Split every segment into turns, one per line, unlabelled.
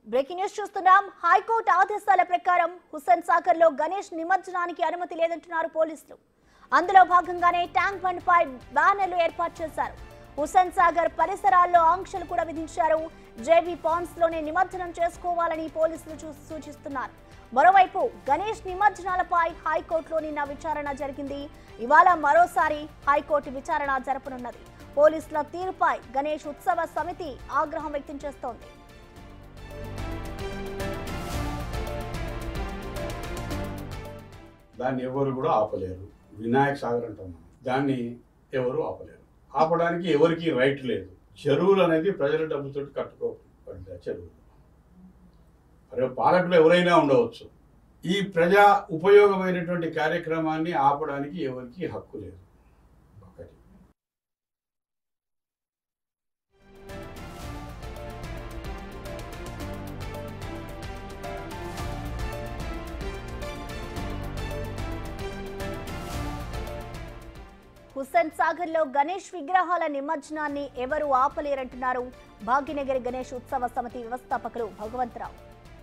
Breaking news చూస్తున్నాం high court ఆదేశాల ప్రకారం హుస్సేన్ సాగర్ లో గణేష్ నిమజ్జనానికి అనుమతి లేదంటున్నారు పోలీసులు అందులో భాగంగానే ట్యాంక్ బండ్ పై బ్యానర్లు ఏర్పాటు చేశారు హుస్సేన్ సాగర్ పరిసరాల్లో ఆంక్షలు కూడా విధించారు జేబీ పాండ్స్ లోనే నిమజ్జనం చేసుకోవాలని పోలీసులు చూ- సూచిస్తున్నారు మరోవైపు గణేష్ నిమజ్జనాలపై హైకోర్టులో నిన్న విచారణ జరిగింది ఇవాళ మరోసారి హైకోర్టు విచారణ జరపనున్నది పోలీసుల తీరుపై గణేష్ ఉత్సవ సమితి ఆగ్రహం వ్యక్తం చేస్తోంది
దాన్ని ఎవరు కూడా ఆపలేరు వినాయక సాగర్ అంటాం మనం దాన్ని ఎవరు ఆపలేరు ఆపడానికి ఎవరికి రైట్ లేదు చెరువులు అనేది ప్రజల డబ్బుతో కట్టుకోబడ్డ చెరువులు మరి పాలకులు ఎవరైనా ఉండవచ్చు ఈ ప్రజా ఉపయోగమైనటువంటి కార్యక్రమాన్ని ఆపడానికి ఎవరికి హక్కు లేదు ఒకటి
హుస్సేన్ సాగర్ లో గణేష్ విగ్రహాల నిమజ్జనాన్ని ఎవరు ఆపలేరంటున్నారు భాగ్యనగర్ గణేష్ ఉత్సవ సమితి వ్యవస్థాపకులు భగవంతరావు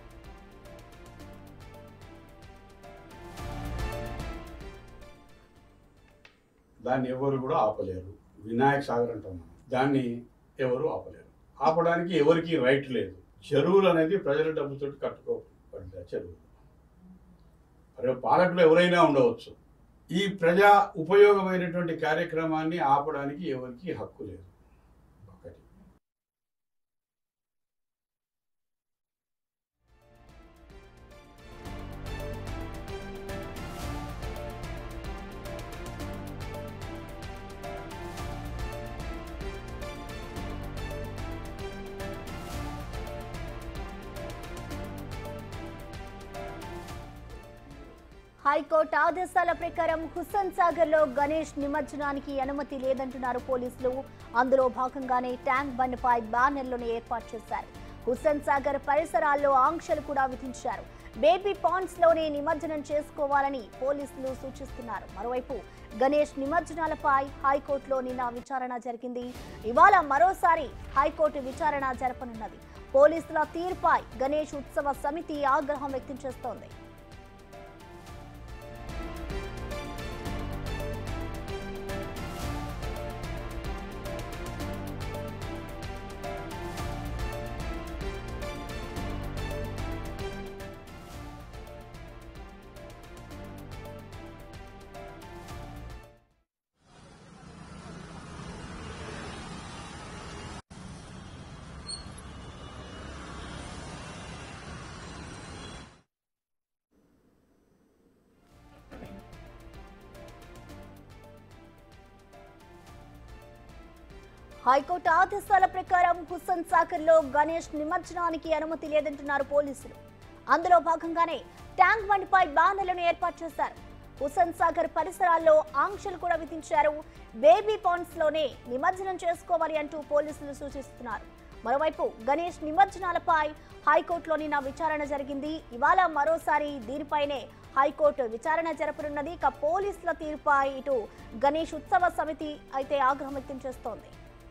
దాన్ని ఎవరు కూడా ఆపలేరు వినాయక సాగర్ అంటాం మనం దాన్ని ఎవరు ఆపలేరు ఆపడానికి ఎవరికి రైట్ లేదు చెరువులు అనేది ప్రజల డబ్బుతో కట్టుకోబడ్డ చెరువులు మరి పాలకులు ఎవరైనా ఉండవచ్చు ఈ ప్రజా ఉపయోగమైనటువంటి కార్యక్రమాన్ని ఆపడానికి ఎవరికి హక్కు లేదు ఒకటి
హైకోర్టు ఆదేశాల ప్రకారం హుస్సేన్ సాగర్ లో గణేష్ నిమజ్జనానికి అనుమతి లేదంటున్నారు పోలీసులు అందులో భాగంగానే ట్యాంక్ బండ్ పై బ్యానర్లను ఏర్పాటు చేశారు హుస్సేన్ సాగర్ పరిసరాల్లో ఆంక్షలు కూడా విధించారు బేబీ పాండ్స్ లోనే నిమజ్జనం చేసుకోవాలని పోలీసులు సూచిస్తున్నారు మరోవైపు గణేష్ నిమజ్జనాలపై హైకోర్టులో నిన్న విచారణ జరిగింది ఇవాళ మరోసారి హైకోర్టు విచారణ జరపనున్నది పోలీసుల తీర్పై గణేష్ ఉత్సవ సమితి ఆగ్రహం వ్యక్తం చేస్తోంది హైకోర్టు ఆదేశాల ప్రకారం హుస్సేన్ సాగర్ లో గణేష్ నిమజ్జనానికి అనుమతి లేదంటున్నారు పోలీసులు అందులో భాగంగానే ట్యాంక్ బండ్ పై బ్యానర్లను ఏర్పాటు చేశారు హుస్సేన్ సాగర్ పరిసరాల్లో ఆంక్షలు కూడా విధించారు బేబీ పాండ్స్ లోనే నిమజ్జనం చేసుకోవాలి అంటూ పోలీసులు సూచిస్తున్నారు మరోవైపు గణేష్ నిమజ్జనాలపై హైకోర్టులో నిన్న విచారణ జరిగింది ఇవాళ మరోసారి దీనిపైనే హైకోర్టు విచారణ జరపనున్నది ఇక పోలీసుల తీరుపై ఇటు గణేష్ ఉత్సవ సమితి అయితే ఆగ్రహం వ్యక్తం చేస్తోంది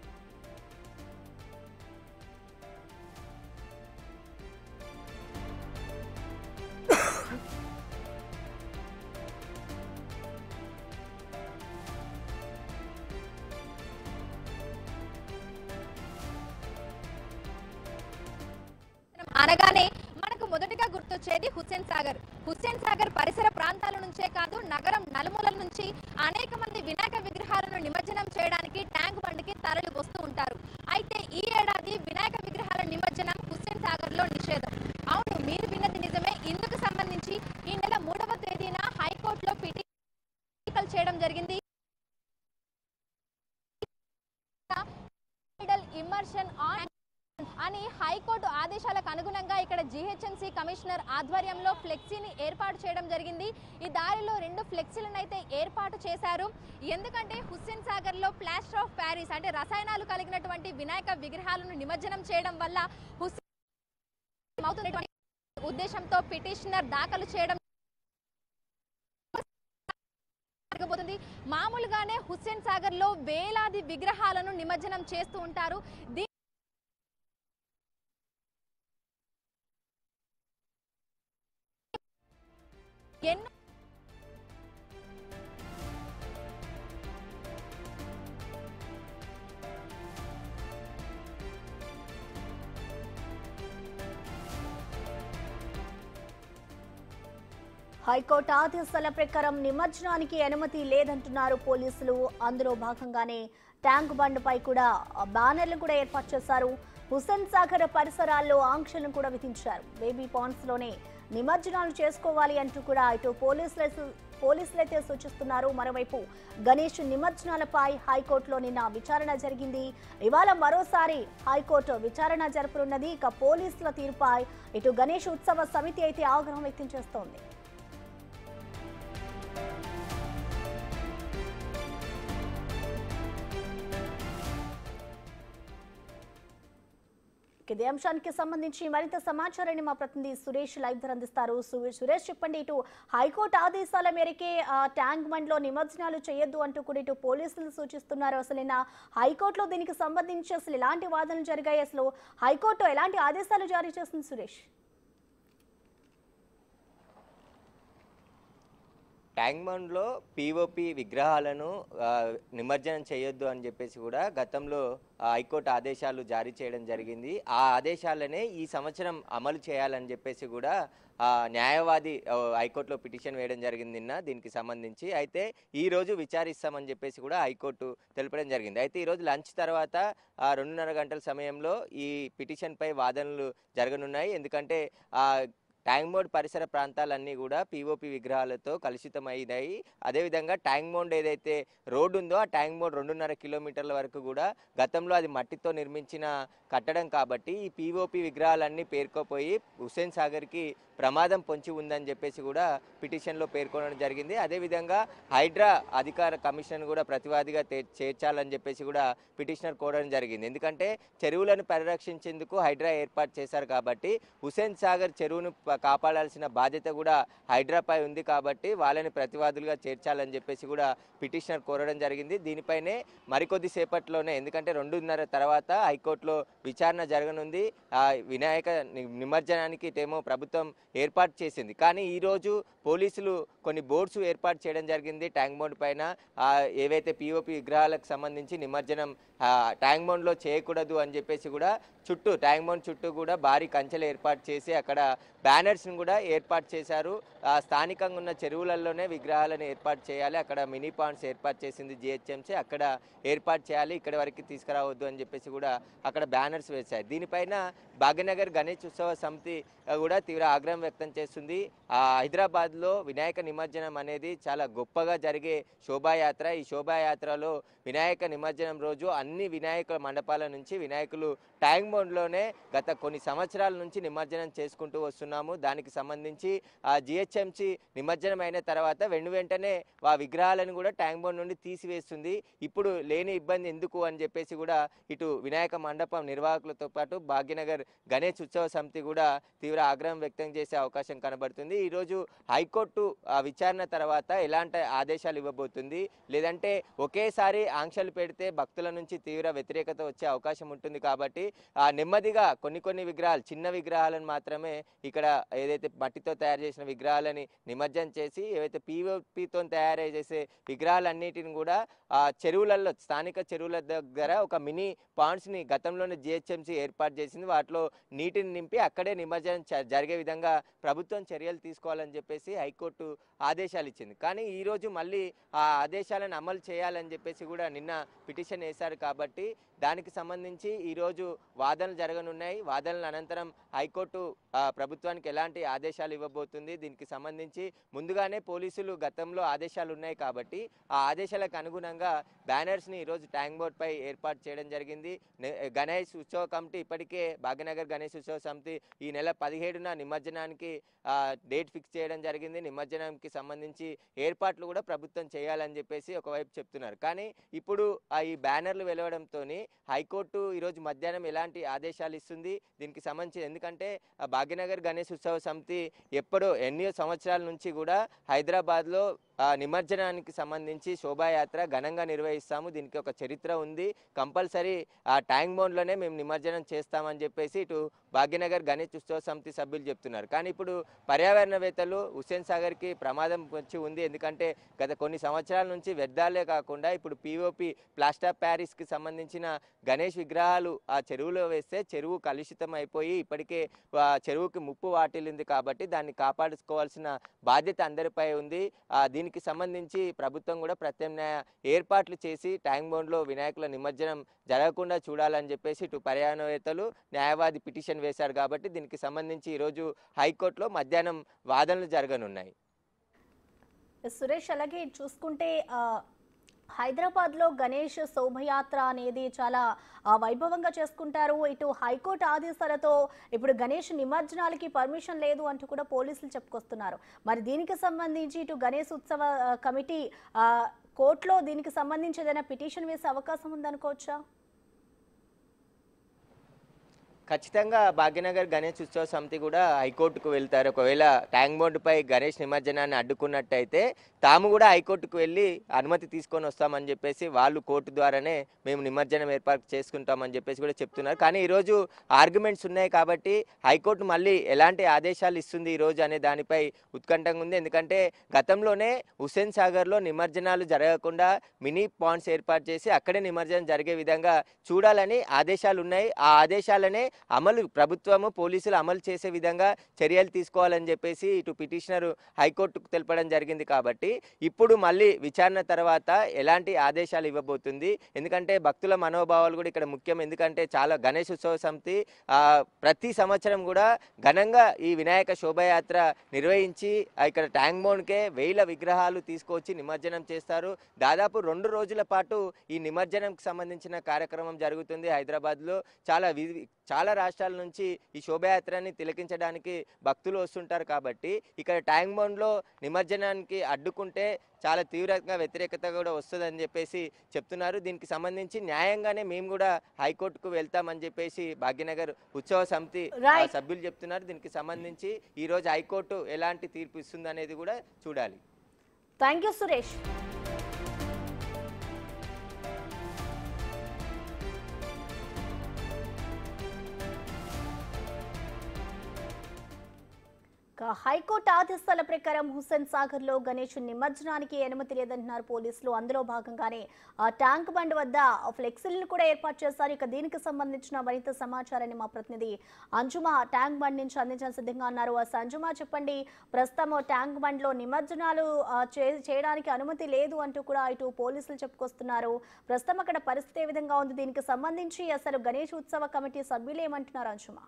అనగానే మనకు మొదటగా గుర్తొచ్చేది హుస్సేన్ సాగర్ హుస్సేన్ సాగర్ పరిసర ప్రాంతాల నుంచే కాదు నగరం నలుమూలల నుంచి అనేక మంది వినాయక విగ్రహాలను నిమజ్జనం చేయడానికి ట్యాంక్ బండికి తరలి వస్తూ ఉంటారు అయితే ఈ ఏడాది వినాయక విగ్రహాల నిమజ్జనం హుస్సేన్ సాగర్ లో నిషేధం అవును మీరు విన్నది నిజమే ఇందుకు సంబంధించి ఈ నెల మూడవ తేదీన హైకోర్టులో పిటిషన్ చేయడం జరిగింది ఇమ్మర్షన్ ఆన్ అని హైకోర్టు ఆదేశాలకు అనుగుణంగా ఇక్కడ జిహెచ్ఎంసీ కమిషనర్ ఆధ్వర్యంలో ఫ్లెక్సీని ఏర్పాటు చేయడం జరిగింది ఈ దారిలో రెండు ఫ్లెక్సీలను అయితే ఏర్పాటు చేశారు ఎందుకంటే హుస్సేన్ సాగర్ లో ప్లాస్టర్ ఆఫ్ ప్యారిస్ అంటే రసాయనాలు కలిగినటువంటి వినాయక విగ్రహాలను నిమజ్జనం చేయడం వల్ల హుస్సేన్ అవుతున్నటువంటి ఉద్దేశంతో పిటిషనర్ దాఖలు చేయడం జరగబోతుంది మామూలుగానే హుస్సేన్ సాగర్ లో వేలాది విగ్రహాలను నిమజ్జనం చేస్తూ ఉంటారు దీ- ఎన్నో
హైకోర్టు ఆదేశాల ప్రకారం నిమజ్జనానికి అనుమతి లేదంటున్నారు పోలీసులు అందులో భాగంగానే ట్యాంక్ బండ్పై కూడా బ్యానర్లు కూడా ఏర్పాటు చేశారు హుస్సేన్ సాగర్ పరిసరాల్లో ఆంక్షలను కూడా విధించారు బేబీ పాండ్స్ లోనే నిమజ్జనాలు చేసుకోవాలి అంటూ కూడా ఇటు పోలీసులు పోలీసులైతే సూచిస్తున్నారు మరోవైపు గణేష్ నిమజ్జనాలపై హైకోర్టులో నిన్న విచారణ జరిగింది ఇవాళ మరోసారి హైకోర్టు విచారణ జరపనున్నది ఇక పోలీసుల తీరుపై ఇటు గణేష్ ఉత్సవ సమితి అయితే ఆగ్రహం వ్యక్తం చేస్తోంది ఇదే అంశానికి సంబంధించి మరింత సమాచారాన్ని మా ప్రతినిధి సురేష్ లైవ్ ధర అందిస్తారు సు- సురేష్ చెప్పండి ఇటు హైకోర్టు ఆదేశాల మేరకే ఆ, ట్యాంక్ బండ్ లో నిమజ్జనాలు చేయొద్దు అంటూ కూడా ఇటు పోలీసులు సూచిస్తున్నారు అసలు నిన్న హైకోర్టులో దీనికి సంబంధించి అసలు ఎలాంటి వాదనలు జరిగాయి అసలు హైకోర్టు ఎలాంటి ఆదేశాలు జారీ చేస్తుంది సురేష్
ట్యాంక్ బండ్లో పిఓపి విగ్రహాలను ఆ, నిమజ్జనం చేయొద్దు అని చెప్పేసి కూడా గతంలో ఆ, హైకోర్టు ఆదేశాలు జారీ చేయడం జరిగింది ఆ ఆదేశాలనే ఈ సంవత్సరం అమలు చేయాలని చెప్పేసి కూడా ఆ, న్యాయవాది ఆ, హైకోర్టులో పిటిషన్ వేయడం జరిగింది నిన్న దీనికి సంబంధించి అయితే ఈ రోజు విచారిస్తామని చెప్పేసి కూడా హైకోర్టు తెలపడం జరిగింది అయితే ఈరోజు లంచ్ తర్వాత ఆ, రెండున్నర గంటల సమయంలో ఈ పిటిషన్పై వాదనలు జరగనున్నాయి ఎందుకంటే ఆ, ట్యాంక్ బోర్డ్ పరిసర ప్రాంతాలన్నీ కూడా పిఓపి విగ్రహాలతో కలుషితమైనాయి అదేవిధంగా ట్యాంక్ బోర్డ్ ఏదైతే రోడ్డు ఉందో ఆ ట్యాంక్ బోర్డ్ రెండున్నర కిలోమీటర్ల వరకు కూడా గతంలో అది మట్టితో నిర్మించిన కట్టడం కాబట్టి ఈ పిఓపి విగ్రహాలన్నీ పేర్కోపోయి హుస్సేన్ సాగర్కి ప్రమాదం పొంచి ఉందని చెప్పేసి కూడా పిటిషన్లో పేర్కొనడం జరిగింది అదేవిధంగా హైడ్రా అధికార కమిషన్ కూడా ప్రతివాదిగా తే- చేర్చాలని చెప్పేసి కూడా పిటిషనర్ కోరడం జరిగింది ఎందుకంటే చెరువులను పరిరక్షించేందుకు హైడ్రా ఏర్పాటు చేశారు కాబట్టి హుస్సేన్ సాగర్ చెరువును ప- కాపాడాల్సిన బాధ్యత కూడా హైడ్రాపై ఉంది కాబట్టి వాళ్ళని ప్రతివాదులుగా చేర్చాలని చెప్పేసి కూడా పిటిషనర్ కోరడం జరిగింది దీనిపైనే మరికొద్ది సేపట్లోనే ఎందుకంటే రెండున్నర తర్వాత హైకోర్టులో విచారణ జరగనుంది ఆ వినాయక ని- నిమజ్జనానికి ఇటేమో ప్రభుత్వం ఏర్పాటు చేసింది కానీ ఈరోజు పోలీసులు కొన్ని బోర్డ్స్ ఏర్పాటు చేయడం జరిగింది ట్యాంక్ బోర్డు పైన ఆ, ఏవైతే పిఓపి విగ్రహాలకు సంబంధించి నిమజ్జనం ఆ, ట్యాంక్ బోర్డులో చేయకూడదు అని చెప్పేసి కూడా చుట్టూ ట్యాంక్ బోర్డ్ చుట్టూ కూడా భారీ కంచెలు ఏర్పాటు చేసి అక్కడ బ్యానర్స్ని కూడా ఏర్పాటు చేశారు ఆ, స్థానికంగా ఉన్న చెరువులలోనే విగ్రహాలను ఏర్పాటు చేయాలి అక్కడ మినీ పాండ్స్ ఏర్పాటు చేసింది జిహెచ్ఎంసీ అక్కడ ఏర్పాటు చేయాలి ఇక్కడ వరకు తీసుకురావద్దు అని చెప్పేసి కూడా అక్కడ బ్యానర్స్ వేశారు దీనిపైన భాగ్యనగర్ గణేష్ ఉత్సవ సమితి ఆ, కూడా తీవ్ర ఆగ్రహం వ్యక్తం చేస్తుంది ఆ, హైదరాబాద్లో వినాయక నిమజ్జనం అనేది చాలా గొప్పగా జరిగే శోభాయాత్ర ఈ శోభాయాత్రలో వినాయక నిమజ్జనం రోజు అన్ని వినాయకుల మండపాల నుంచి వినాయకులు ట్యాంక్ బోర్డ్లోనే గత కొన్ని సంవత్సరాల నుంచి నిమజ్జనం చేసుకుంటూ వస్తున్నాము దానికి సంబంధించి ఆ జిహెచ్ఎంసి నిమజ్జనం అయిన తర్వాత వెను వెంటనే ఆ విగ్రహాలను కూడా ట్యాంక్ బోర్డ్ నుండి తీసివేస్తుంది ఇప్పుడు లేని ఇబ్బంది ఎందుకు అని చెప్పేసి కూడా ఇటు వినాయక మండపం నిర్వాహకులతో పాటు భాగ్యనగర్ గణేష్ ఉత్సవ సమితి కూడా తీవ్ర ఆగ్రహం వ్యక్తం చేసే అవకాశం కనబడుతుంది ఈరోజు హైకోర్టు ఆ విచారణ తర్వాత ఎలాంటి ఆదేశాలు ఇవ్వబోతుంది లేదంటే ఒకేసారి ఆంక్షలు పెడితే భక్తుల నుంచి తీవ్ర వ్యతిరేకత వచ్చే అవకాశం ఉంటుంది కాబట్టి ఆ నెమ్మదిగా కొన్ని కొన్ని విగ్రహాలు చిన్న విగ్రహాలను మాత్రమే ఇక్కడ ఏదైతే మట్టితో తయారు చేసిన విగ్రహాలని నిమజ్జనం చేసి ఏవైతే పీఓపితో తయారు చేసే విగ్రహాలన్నిటిని కూడా ఆ చెరువులలో స్థానిక చెరువుల దగ్గర ఒక మినీ పాండ్స్ని గతంలోనే జిహెచ్ఎంసీ ఏర్పాటు చేసింది వాటిలో నీటిని నింపి అక్కడే నిమజ్జనం చ- జరిగే విధంగా ప్రభుత్వం చర్యలు తీసుకోవాలని చెప్పేసి హైకోర్టు ఆదేశాలు ఇచ్చింది కానీ ఈరోజు మళ్ళీ ఆ ఆదేశాలను అమలు చేయాలని చెప్పేసి కూడా నిన్న పిటిషన్ వేశారు కాబట్టి దానికి సంబంధించి ఈరోజు వాదనలు జరగనున్నాయి వాదనల అనంతరం హైకోర్టు ఆ, ప్రభుత్వానికి ఎలాంటి ఆదేశాలు ఇవ్వబోతుంది దీనికి సంబంధించి ముందుగానే పోలీసులు గతంలో ఆదేశాలు ఉన్నాయి కాబట్టి ఆ ఆదేశాలకు అనుగుణంగా బ్యానర్స్ని ఈరోజు ట్యాంక్ బోర్డ్ పై ఏర్పాటు చేయడం జరిగింది నె- గణేష్ ఉత్సవ కమిటీ ఇప్పటికే భాగ్యనగర్ గణేష్ ఉత్సవ సమితి ఈ నెల పదిహేడున నిమజ్జనానికి ఆ, డేట్ ఫిక్స్ చేయడం జరిగింది నిమజ్జనానికి సంబంధించి ఏర్పాట్లు కూడా ప్రభుత్వం చేయాలని చెప్పేసి ఒకవైపు చెప్తున్నారు కానీ ఇప్పుడు ఆ ఈ బ్యానర్లు వెలవడంతో హైకోర్టు ఈరోజు మధ్యాహ్నం ఎలాంటి ఆదేశాలు ఇస్తుంది దీనికి సంబంధించి ఎందుకంటే ఆ భాగ్యనగర్ గణేష్ ఉత్సవ సమితి ఎప్పుడో ఎన్నో సంవత్సరాల నుంచి కూడా హైదరాబాద్లో ఆ, నిమజ్జనానికి సంబంధించి శోభాయాత్ర ఘనంగా నిర్వహిస్తాము దీనికి ఒక చరిత్ర ఉంది కంపల్సరీ ఆ ట్యాంక్ బౌండ్లోనే మేము నిమజ్జనం చేస్తామని చెప్పేసి ఇటు భాగ్యనగర్ గణేష్ ఉత్సవ సమితి సభ్యులు చెప్తున్నారు కానీ ఇప్పుడు పర్యావరణవేత్తలు హుస్సేన్ సాగర్కి ప్రమాదం వచ్చి ఉంది ఎందుకంటే గత కొన్ని సంవత్సరాల నుంచి వ్యర్థాలే కాకుండా ఇప్పుడు పిఓపి ప్లాస్టర్ ప్యారిస్కి సంబంధించిన గణేష్ విగ్రహాలు ఆ చెరువులో వేస్తే చెరువు కలుషితం అయిపోయి ఇప్పటికే ఆ చెరువుకి ముప్పు వాటిల్లింది కాబట్టి దాన్ని కాపాడుకోవాల్సిన బాధ్యత అందరిపై ఉంది ఆ దీనికి సంబంధించి ప్రభుత్వం కూడా ప్రత్యామ్నాయ ఏర్పాట్లు చేసి ట్యాంక్ బౌండ్లో వినాయకుల నిమజ్జనం జరగకుండా చూడాలని చెప్పేసి ఇటు పర్యావరణవేత్తలు న్యాయవాది పిటిషన్ వేశారు కాబట్టి దీనికి సంబంధించి ఈరోజు హైకోర్టులో మధ్యాహ్నం వాదనలు జరగనున్నాయి
సురేష్ అలాగే చూసుకుంటే ఆ, హైదరాబాద్లో గణేష్ శోభయాత్ర అనేది చాలా ఆ, వైభవంగా చేసుకుంటారు ఇటు హైకోర్టు ఆదేశాలతో ఇప్పుడు గణేష్ నిమజ్జనాలకి పర్మిషన్ లేదు అంటూ కూడా పోలీసులు చెప్పుకొస్తున్నారు మరి దీనికి సంబంధించి ఇటు గణేష్ ఉత్సవ ఆ, కమిటీ ఆ, కోర్టులో దీనికి సంబంధించి ఏదైనా పిటిషన్ వేసే అవకాశం ఉందనుకోవచ్చా
ఖచ్చితంగా భాగ్యనగర్ గణేష్ ఉత్సవ సమితి కూడా హైకోర్టుకు వెళ్తారు ఒకవేళ ట్యాంక్ బోర్డుపై గణేష్ నిమజ్జనాన్ని అడ్డుకున్నట్టయితే తాము కూడా హైకోర్టుకు వెళ్ళి అనుమతి తీసుకొని వస్తామని చెప్పేసి వాళ్ళు కోర్టు ద్వారానే మేము నిమజ్జనం ఏర్పాటు చేసుకుంటామని చెప్పేసి కూడా చెప్తున్నారు కానీ ఈరోజు ఆర్గ్యుమెంట్స్ ఉన్నాయి కాబట్టి హైకోర్టు మళ్ళీ ఎలాంటి ఆదేశాలు ఇస్తుంది ఈరోజు అనే దానిపై ఉత్కంఠంగా ఉంది ఎందుకంటే గతంలోనే హుస్సేన్ సాగర్లో నిమజ్జనాలు జరగకుండా మినీ పాండ్స్ ఏర్పాటు చేసి అక్కడే నిమజ్జనం జరిగే విధంగా చూడాలని ఆదేశాలు ఉన్నాయి ఆ ఆదేశాలనే అమలు ప్రభుత్వము పోలీసులు అమలు చేసే విధంగా చర్యలు తీసుకోవాలని చెప్పేసి ఇటు పిటిషనర్ హైకోర్టుకు తెలపడం జరిగింది కాబట్టి ఇప్పుడు మళ్ళీ విచారణ తర్వాత ఎలాంటి ఆదేశాలు ఇవ్వబోతుంది ఎందుకంటే భక్తుల మనోభావాలు కూడా ఇక్కడ ముఖ్యం ఎందుకంటే చాలా గణేష్ ఉత్సవ సమితి ఆ, ప్రతి సంవత్సరం కూడా ఘనంగా ఈ వినాయక శోభయాత్ర నిర్వహించి ఆ, ఇక్కడ ట్యాంక్ బౌండ్కే వేల విగ్రహాలు తీసుకొచ్చి నిమజ్జనం చేస్తారు దాదాపు రెండు రోజుల పాటు ఈ నిమజ్జనంకి సంబంధించిన కార్యక్రమం జరుగుతుంది హైదరాబాద్లో చాలా వి- చాలా రాష్ట్రాల నుంచి ఈ శోభయాత్రని తిలకించడానికి భక్తులు వస్తుంటారు కాబట్టి ఇక్కడ ట్యాంక్ బౌండ్లో నిమజ్జనానికి అడ్డుకుంటే చాలా తీవ్రంగా వ్యతిరేకత కూడా వస్తుందని చెప్పేసి చెప్తున్నారు దీనికి సంబంధించి న్యాయంగానే మేము కూడా హైకోర్టుకు వెళ్తామని చెప్పేసి భాగ్యనగర్ ఉత్సవ సమితి ఆ,
Right.
సభ్యులు చెప్తున్నారు దీనికి సంబంధించి ఈ రోజు హైకోర్టు ఎలాంటి తీర్పు ఇస్తుంది అనేది కూడా చూడాలి
థ్యాంక్ యూ సురేష్ ఇక హైకోర్టు ఆదేశాల ప్రకారం హుస్సేన్ సాగర్ లో గణేష్ నిమజ్జనానికి అనుమతి లేదంటున్నారు పోలీసులు అందులో భాగంగానే ఆ ట్యాంక్ బండ్ వద్ద ఫ్లెక్సీలను కూడా ఏర్పాటు చేశారు ఇక దీనికి సంబంధించిన మరింత సమాచారాన్ని మా ప్రతినిధి అంజుమా ట్యాంక్ బండ్ నుంచి అందించాలని సిద్ధంగా ఉన్నారు ఆ అంజుమా చెప్పండి ప్రస్తుతం ట్యాంక్ బండ్ లో నిమజ్జనాలు ఆ, చే- చేయడానికి అనుమతి లేదు అంటూ కూడా ఇటు పోలీసులు చెప్పుకొస్తున్నారు ప్రస్తుతం అక్కడ పరిస్థితి ఏ విధంగా ఉంది దీనికి సంబంధించి అసలు గణేష్ ఉత్సవ కమిటీ సభ్యులు ఏమంటున్నారు అంజుమా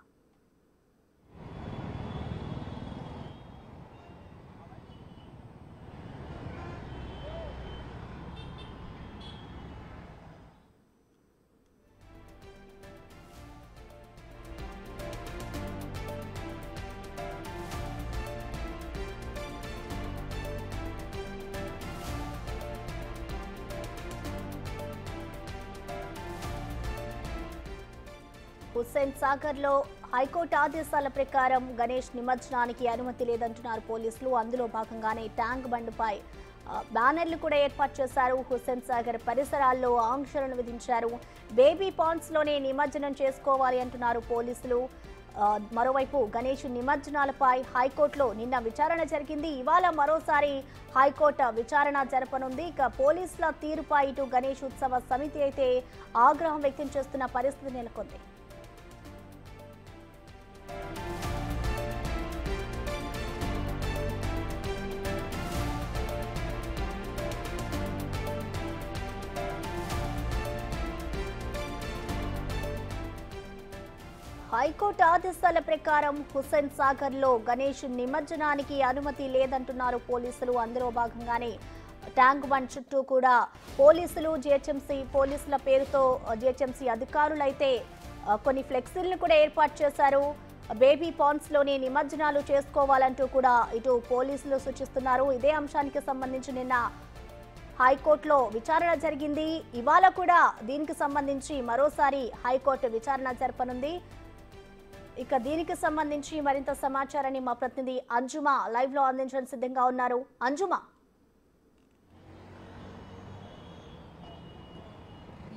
హుస్సేన్ సాగర్ లో హైకోర్టు ఆదేశాల ప్రకారం గణేష్ నిమజ్జనానికి అనుమతి లేదంటున్నారు పోలీసులు అందులో భాగంగానే ట్యాంక్ బండ్పై ఆ, బ్యానర్లు కూడా ఏర్పాటు చేశారు హుస్సేన్ సాగర్ పరిసరాల్లో ఆంక్షలను విధించారు బేబీ పాండ్స్ లోనే నిమజ్జనం చేసుకోవాలి అంటున్నారు పోలీసులు ఆ, మరోవైపు గణేష్ నిమజ్జనాలపై హైకోర్టులో నిన్న విచారణ జరిగింది ఇవాళ మరోసారి హైకోర్టు విచారణ జరపనుంది ఇక పోలీసుల తీరుపై ఇటు గణేష్ ఉత్సవ సమితి అయితే ఆగ్రహం వ్యక్తం చేస్తున్న పరిస్థితి నెలకొంది హైకోర్టు ఆదేశాల ప్రకారం హుస్సేన్ సాగర్ లో గణేష్ నిమజ్జనానికి అనుమతి లేదంటున్నారు పోలీసులు అందులో భాగంగానే ట్యాంక్ బండ్ చుట్టూ కూడా పోలీసులు జిహెచ్ఎంసీ పోలీసుల పేరుతో జిహెచ్ఎంసీ అధికారులైతే ఆ, కొన్ని ఫ్లెక్సీలను కూడా ఏర్పాటు చేశారు బేబీ పాండ్స్ లోని నిమజ్జనాలు చేసుకోవాలంటూ కూడా ఇటు పోలీసులు సూచిస్తున్నారు ఇదే అంశానికి సంబంధించి నిన్న హైకోర్టులో విచారణ జరిగింది ఇవాళ కూడా దీనికి సంబంధించి మరోసారి హైకోర్టు విచారణ జరపనుంది ఇక దీనికి సంబంధించి మరింత సమాచారాన్ని మా ప్రతినిధి అంజుమా లైవ్ లో అందించడానికి సిద్ధంగా ఉన్నారు అంజుమా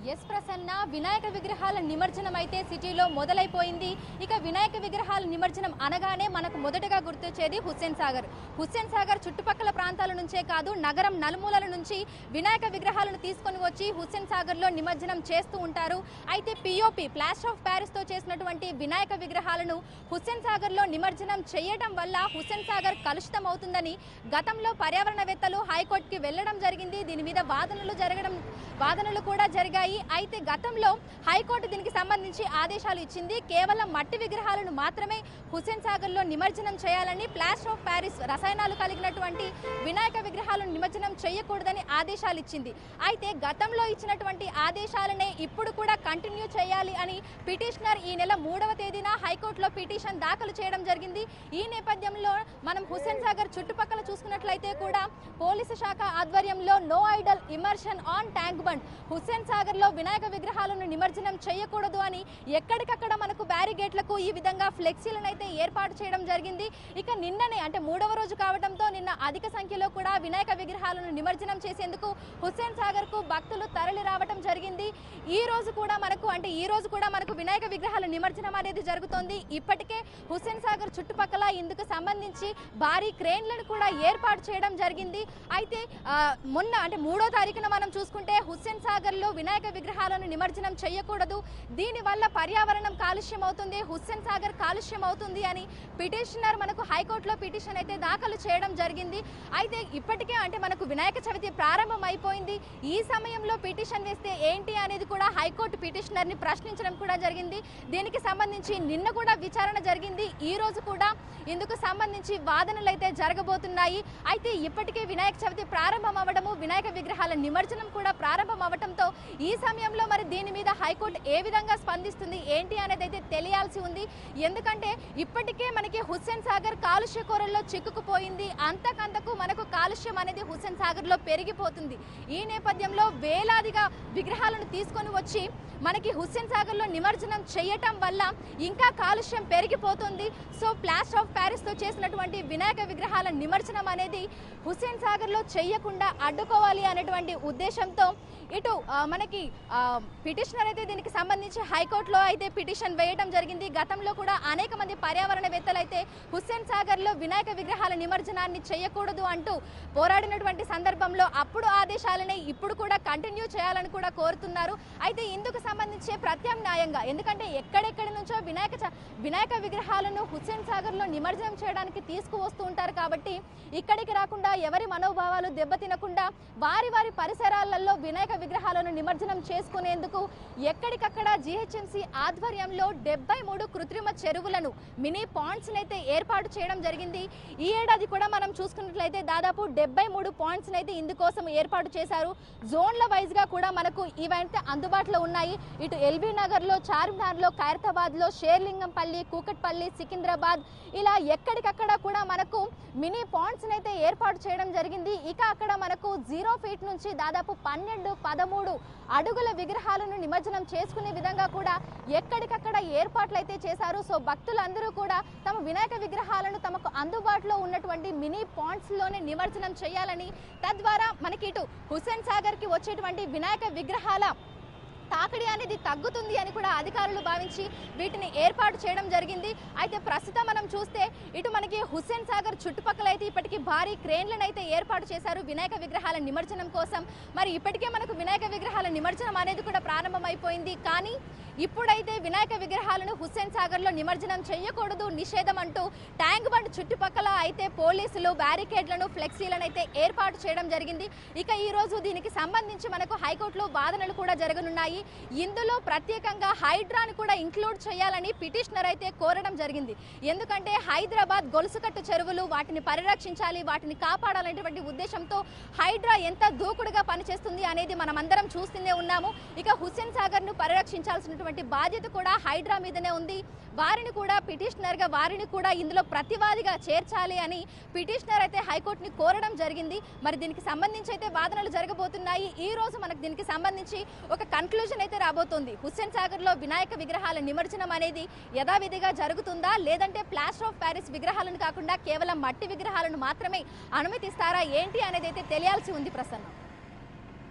ఎస్ ప్రసన్న వినాయక విగ్రహాల నిమజ్జనం అయితే సిటీలో మొదలైపోయింది ఇక వినాయక విగ్రహాల నిమజ్జనం అనగానే మనకు మొదటగా గుర్తొచ్చేది హుస్సేన్ సాగర్ హుస్సేన్ సాగర్ చుట్టుపక్కల ప్రాంతాల నుంచే కాదు నగరం నలుమూలల నుంచి వినాయక విగ్రహాలను తీసుకొని వచ్చి హుస్సేన్ సాగర్లో నిమజ్జనం చేస్తూ ఉంటారు అయితే పిఓపి ప్లాస్టర్ ఆఫ్ ప్యారిస్తో చేసినటువంటి వినాయక విగ్రహాలను హుస్సేన్ సాగర్లో నిమజ్జనం చేయడం వల్ల హుస్సేన్ సాగర్ కలుషితం అవుతుందని గతంలో పర్యావరణవేత్తలు హైకోర్టుకి వెళ్లడం జరిగింది దీని మీద వాదనలు జరగడం వాదనలు కూడా జరిగాయి అయితే గతంలో హైకోర్టు దీనికి సంబంధించి ఆదేశాలు ఇచ్చింది కేవలం మట్టి విగ్రహాలను మాత్రమే హుస్సేన్ సాగర్లో నిమజ్జనం చేయాలని ప్లాస్టర్ ఆఫ్ ప్యారిస్ రసాయనాలు కలిగినటువంటి వినాయక విగ్రహాలను నిమజ్జనం చేయకూడదని ఆదేశాలు ఇచ్చింది అయితే గతంలో ఇచ్చినటువంటి ఆదేశాలనే ఇప్పుడు కూడా కంటిన్యూ చేయాలి అని పిటిషనర్ ఈ నెల మూడవ తేదీన హైకోర్టులో పిటిషన్ దాఖలు చేయడం జరిగింది ఈ నేపథ్యంలో మనం హుస్సేన్ సాగర్ చుట్టుపక్కల చూసుకున్నట్లయితే కూడా పోలీసు శాఖ ఆధ్వర్యంలో no idol immersion on tank bund Hussain Sagar లో వినాయక విగ్రహాలను నిమజ్జనం చేయకూడదు అని ఎక్కడికక్కడ మనకు బ్యారిగేట్లకు ఈ విధంగా ఫ్లెక్సీలను అయితే ఏర్పాటు చేయడం జరిగింది ఇక నిన్ననే అంటే మూడవ రోజు కావడంతో నిన్న అధిక సంఖ్యలో కూడా వినాయక విగ్రహాలను నిమజ్జనం చేసేందుకు హుస్సేన్ సాగర్ కు భక్తులు తరలి రావడం జరిగింది ఈ రోజు కూడా మనకు అంటే ఈ రోజు కూడా మనకు వినాయక విగ్రహాల నిమజ్జనం అనేది జరుగుతోంది ఇప్పటికే హుస్సేన్ సాగర్ చుట్టుపక్కల ఇందుకు సంబంధించి భారీ క్రేన్లను కూడా ఏర్పాటు చేయడం జరిగింది అయితే ఆ, మొన్న అంటే మూడో తారీఖున మనం చూసుకుంటే హుస్సేన్ సాగర్ లో వినాయక విగ్రహాలను నిమజ్జనం చేయకూడదు దీనివల్ల పర్యావరణం కాలుష్యం అవుతుంది హుస్సేన్ సాగర్ కాలుష్యం అవుతుంది అని పిటిషనర్ మనకు హైకోర్టులో పిటిషన్ అయితే దాఖలు చేయడం జరిగింది అయితే ఇప్పటికే అంటే మనకు వినాయక చవితి ప్రారంభం అయిపోయింది ఈ సమయంలో పిటిషన్ వేస్తే ఏంటి అనేది కూడా హైకోర్టు పిటిషనర్ ని ప్రశ్నించడం కూడా జరిగింది దీనికి సంబంధించి నిన్న కూడా విచారణ జరిగింది ఈ రోజు కూడా ఇందుకు సంబంధించి వాదనలు అయితే జరగబోతున్నాయి అయితే ఇప్పటికే వినాయక చవితి ప్రారంభం అవ్వడము వినాయక విగ్రహాల నిమజ్జనం కూడా ప్రారంభం అవ్వటంతో ఈ సమయంలో మరి దీని మీద హైకోర్టు ఏ విధంగా స్పందిస్తుంది ఏంటి అనేది అయితే తెలియాల్సి ఉంది ఎందుకంటే ఇప్పటికే మనకి హుస్సేన్ సాగర్ కాలుష్య కోరల్లో చిక్కుకుపోయింది అంతకంతకు మనకు కాలుష్యం అనేది హుస్సేన్ సాగర్ లో పెరిగిపోతుంది ఈ నేపథ్యంలో వేలాదిగా విగ్రహాలను తీసుకొని వచ్చి మనకి హుస్సేన్ సాగర్ లో నిమజ్జనం చేయటం వల్ల ఇంకా కాలుష్యం పెరిగిపోతుంది సో ప్లాస్టర్ ఆఫ్ ప్యారిస్ తో చేసినటువంటి వినాయక విగ్రహాల నిమజ్జనం అనేది హుస్సేన్ సాగర్ లో చేయకుండా అడ్డుకోవాలి అనేటువంటి ఉద్దేశంతో ఇటు ఆ, మనకి పిటిషనర్ అయితే దీనికి సంబంధించి హైకోర్టులో అయితే పిటిషన్ వేయడం జరిగింది గతంలో కూడా అనేక మంది పర్యావరణవేత్తలు అయితే హుస్సేన్ సాగర్ లో వినాయక విగ్రహాల నిమజ్జనాన్ని చేయకూడదు అంటూ పోరాడినటువంటి సందర్భంలో అప్పుడు ఆదేశాలనే ఇప్పుడు కూడా కంటిన్యూ చేయాలని కూడా కోరుతున్నారు అయితే ఇందుకు సంబంధించి ప్రత్యామ్నాయంగా ఎందుకంటే ఎక్కడెక్కడి నుంచో వినాయక చ- వినాయక విగ్రహాలను హుస్సేన్ సాగర్ లో నిమజ్జనం చేయడానికి తీసుకువస్తూ ఉంటారు కాబట్టి ఇక్కడికి రాకుండా ఎవరి మనోభావాలు దెబ్బతినకుండా వారి వారి పరిసరాలలో వినాయక విగ్రహాలను నిమజ్జనం చేసుకునేందుకు ఎక్కడికక్కడ జిహెచ్ఎంసీ ఆధ్వర్యంలో డెబ్బై మూడు కృత్రిమ చెరువులను మినీ పాయింట్స్ అయితే ఏర్పాటు చేయడం జరిగింది ఈ ఏడాది కూడా మనం చూసుకున్నట్లయితే దాదాపు డెబ్బై మూడు పాయింట్స్ అయితే ఇందుకోసం ఏర్పాటు చేశారు జోన్ల వైజ్ గా కూడా మనకు ఇవైతే అందుబాటులో ఉన్నాయి ఇటు ఎల్బీ నగర్ లో చార్మినార్ లో ఖైరతాబాద్ లో షేర్లింగంపల్లి కూకట్పల్లి సికింద్రాబాద్ ఇలా ఎక్కడికక్కడ కూడా మనకు మినీ పాయింట్స్ అయితే ఏర్పాటు చేయడం జరిగింది ఇక అక్కడ మనకు జీరో ఫీట్ నుంచి దాదాపు పన్నెండు పదమూడు అడుగుల విగ్రహాలను నిమజ్జనం చేసుకునే విధంగా కూడా ఎక్కడికక్కడ ఏర్పాట్లు అయితే చేశారు సో భక్తులందరూ కూడా తమ వినాయక విగ్రహాలను తమకు అందుబాటులో ఉన్నటువంటి మినీ పాయింట్స్ లోనే నిమజ్జనం చేయాలని తద్వారా మనకి ఇటు హుస్సేన్ సాగర్ కి వచ్చేటువంటి వినాయక విగ్రహాల తాకిడి అనేది తగ్గుతుంది అని కూడా అధికారులు భావించి వీటిని ఏర్పాటు చేయడం జరిగింది అయితే ప్రస్తుతం మనం చూస్తే ఇటు మనకి హుస్సేన్ సాగర్ చుట్టుపక్కల అయితే ఇప్పటికీ భారీ క్రేన్లను అయితే ఏర్పాటు చేశారు వినాయక విగ్రహాల నిమజ్జనం కోసం మరి ఇప్పటికే మనకు వినాయక విగ్రహాల నిమజ్జనం అనేది కూడా ప్రారంభమైపోయింది కానీ ఇప్పుడైతే వినాయక విగ్రహాలను హుస్సేన్ సాగర్ లో నిమజ్జనం చేయకూడదు నిషేధం అంటూ ట్యాంక్ బండ్ చుట్టుపక్కల అయితే పోలీసులు బ్యారికేడ్లను ఫ్లెక్సీలను అయితే ఏర్పాటు చేయడం జరిగింది ఇక ఈ రోజు దీనికి సంబంధించి మనకు హైకోర్టులో వాదనలు కూడా జరగనున్నాయి ఇందులో ప్రత్యేకంగా హైడ్రాను కూడా ఇంక్లూడ్ చేయాలని పిటిషనర్ అయితే కోరడం జరిగింది ఎందుకంటే హైదరాబాద్ గొలుసుకట్టు చెరువులు వాటిని పరిరక్షించాలి వాటిని కాపాడాలనేటువంటి ఉద్దేశంతో హైడ్రా ఎంత దూకుడుగా పనిచేస్తుంది అనేది మనమందరం చూస్తూనే ఉన్నాము ఇక హుస్సేన్ సాగర్ ను పరిరక్షించాల్సినటువంటి బాధ్యత కూడా హైడ్రా మీదనే ఉంది వారిని కూడా పిటిషనర్ గా వారిని కూడా ఇందులో ప్రతివాదిగా చేర్చాలి అని పిటిషనర్ అయితే హైకోర్టుని కోరడం జరిగింది మరి దీనికి సంబంధించి అయితే వాదనలు జరగబోతున్నాయి ఈ రోజు మనకు దీనికి సంబంధించి ఒక కన్క్లూజన్ అయితే రాబోతోంది హుస్సేన్ సాగర్ లో వినాయక విగ్రహాల నిమజ్జనం అనేది యథావిధిగా జరుగుతుందా లేదంటే ప్లాస్టర్ ఆఫ్ ప్యారిస్ విగ్రహాలను కాకుండా కేవలం మట్టి విగ్రహాలను మాత్రమే అనుమతిస్తారా ఏంటి అనేది అయితే తెలియాల్సి ఉంది ప్రసన్న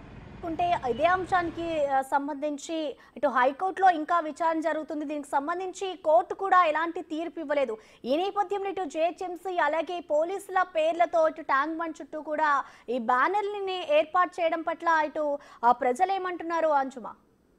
చూసుకుంటే ఇదే అంశానికి ఆ, సంబంధించి ఇటు హైకోర్టులో ఇంకా విచారణ జరుగుతుంది దీనికి సంబంధించి కోర్టు కూడా ఎలాంటి తీర్పు ఇవ్వలేదు ఈ నేపథ్యంలో ఇటు జేహెచ్ఎంసీ అలాగే పోలీసుల పేర్లతో ఇటు ట్యాంక్ బండ్ చుట్టూ కూడా ఈ బ్యానర్లని ఏర్పాటు చేయడం పట్ల ఇటు ఆ, ప్రజలు ఏమంటున్నారు అంజుమా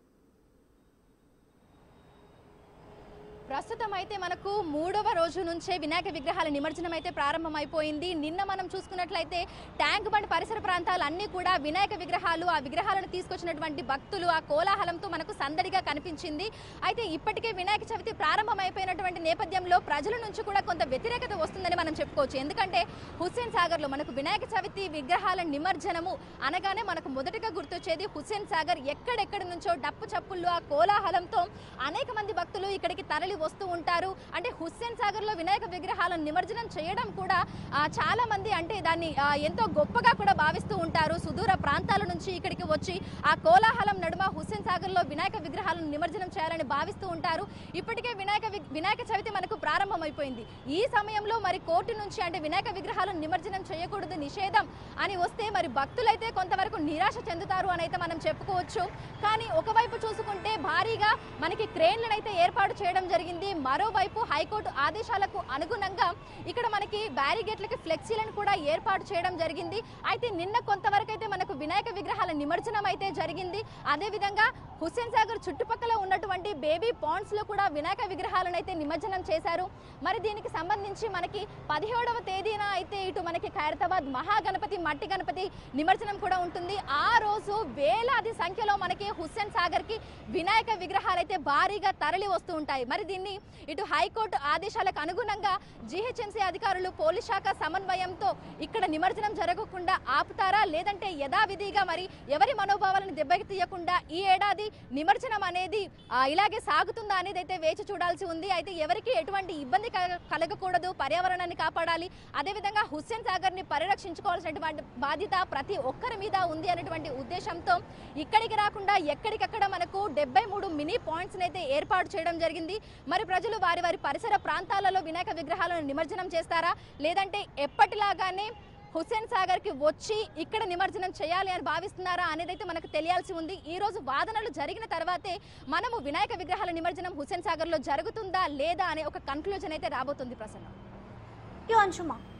ప్రస్తుతం అయితే మనకు మూడవ రోజు నుంచే వినాయక విగ్రహాల నిమజ్జనం అయితే ప్రారంభమైపోయింది నిన్న మనం చూసుకున్నట్లయితే ట్యాంక్ బండ్ పరిసర ప్రాంతాలు అన్ని కూడా వినాయక విగ్రహాలు ఆ విగ్రహాలను తీసుకొచ్చినటువంటి భక్తులు ఆ కోలాహలంతో మనకు సందడిగా కనిపించింది అయితే ఇప్పటికే వినాయక చవితి ప్రారంభమైపోయినటువంటి నేపథ్యంలో ప్రజల నుంచి కూడా కొంత వ్యతిరేకత వస్తుందని మనం చెప్పుకోవచ్చు ఎందుకంటే హుస్సేన్ సాగర్లో మనకు వినాయక చవితి విగ్రహాల నిమజ్జనము అనగానే మనకు మొదటగా గుర్తొచ్చేది హుస్సేన్ సాగర్ ఎక్కడెక్కడి నుంచో డప్పు చప్పుళ్ళు ఆ కోలాహలంతో అనేక మంది భక్తులు ఇక్కడికి తరలి వస్తూ ఉంటారు అంటే హుస్సేన్ సాగర్ లో వినాయక విగ్రహాలను నిమజ్జనం చేయడం కూడా ఆ, చాలా మంది అంటే దాన్ని ఆ, ఎంతో గొప్పగా కూడా భావిస్తూ ఉంటారు సుదూర ప్రాంతాల నుంచి ఇక్కడికి వచ్చి ఆ కోలాహలం నడుమ హుస్సేన్ సాగర్ లో వినాయక విగ్రహాలను నిమజ్జనం చేయాలని భావిస్తూ ఉంటారు ఇప్పటికే వినాయక వి- వినాయక చవితి మనకు ప్రారంభమైపోయింది ఈ సమయంలో మరి కోర్టు నుంచి అంటే వినాయక విగ్రహాలను నిమజ్జనం చేయకూడదు నిషేధం అని వస్తే మరి భక్తులైతే కొంతవరకు నిరాశ చెందుతారు అని అయితే మనం చెప్పుకోవచ్చు కానీ ఒకవైపు చూసుకుంటే భారీగా మనకి క్రేన్లను అయితే ఏర్పాటు చేయడం జరిగింది మరోవైపు హైకోర్టు ఆదేశాలకు అనుగుణంగా ఇక్కడ మనకి బ్యారిగేట్లకి ఫ్లెక్సీలను కూడా ఏర్పాటు చేయడం జరిగింది అయితే నిన్న కొంతవరకు అయితే మనకు వినాయక విగ్రహాల నిమజ్జనం అయితే జరిగింది అదేవిధంగా హుస్సేన్ సాగర్ చుట్టుపక్కల ఉన్నటువంటి బేబీ పాండ్స్ లో కూడా వినాయక విగ్రహాలను అయితే నిమజ్జనం చేశారు మరి దీనికి సంబంధించి మనకి పదిహేడవ తేదీన అయితే ఇటు మనకి ఖైరతాబాద్ మహాగణపతి మట్టి గణపతి నిమజ్జనం కూడా ఉంటుంది ఆ రోజు వేలాది సంఖ్యలో మనకి హుస్సేన్ సాగర్ కి వినాయక విగ్రహాలు అయితే భారీగా తరలి వస్తూ ఉంటాయి మరి దీన్ని ఇటు హైకోర్టు ఆదేశాలకు అనుగుణంగా జీహెచ్ఎంసీ అధికారులు పోలీస్ శాఖ సమన్వయంతో ఇక్కడ నిమజ్జనం జరగకుండా ఆపుతారా లేదంటే యథావిధిగా మరి ఎవరి మనోభావాలను దెబ్బతీయకుండా ఈ ఏడాది నిమజ్జనం అనేది ఆ, ఇలాగే సాగుతుందా అనేది అయితే వేచి చూడాల్సి ఉంది అయితే ఎవరికి ఎటువంటి ఇబ్బంది కల- కలగకూడదు పర్యావరణాన్ని కాపాడాలి అదేవిధంగా హుస్సేన్ సాగర్ ని పరిరక్షించుకోవాల్సినటువంటి బాధ్యత ప్రతి ఒక్కరి మీద ఉంది అనేటువంటి ఉద్దేశంతో ఇక్కడికి రాకుండా ఎక్కడికక్కడ మనకు డెబ్బై మూడు మినీ పాయింట్స్ అయితే ఏర్పాటు చేయడం జరిగింది మరి ప్రజలు వారి వారి పరిసర ప్రాంతాలలో వినాయక విగ్రహాలను నిమజ్జనం చేస్తారా లేదంటే ఎప్పటిలాగానే హుస్సేన్ సాగర్ కి వచ్చి ఇక్కడ నిమజ్జనం చేయాలి అని భావిస్తున్నారా అనేది అయితే మనకు తెలియాల్సి ఉంది ఈ రోజు వాదనలు జరిగిన తర్వాతే మనము వినాయక విగ్రహాల నిమజ్జనం హుస్సేన్ సాగర్ లో జరుగుతుందా లేదా అనే ఒక కన్క్లూజన్ అయితే రాబోతుంది ప్రసన్న
ఇటు అంజుమా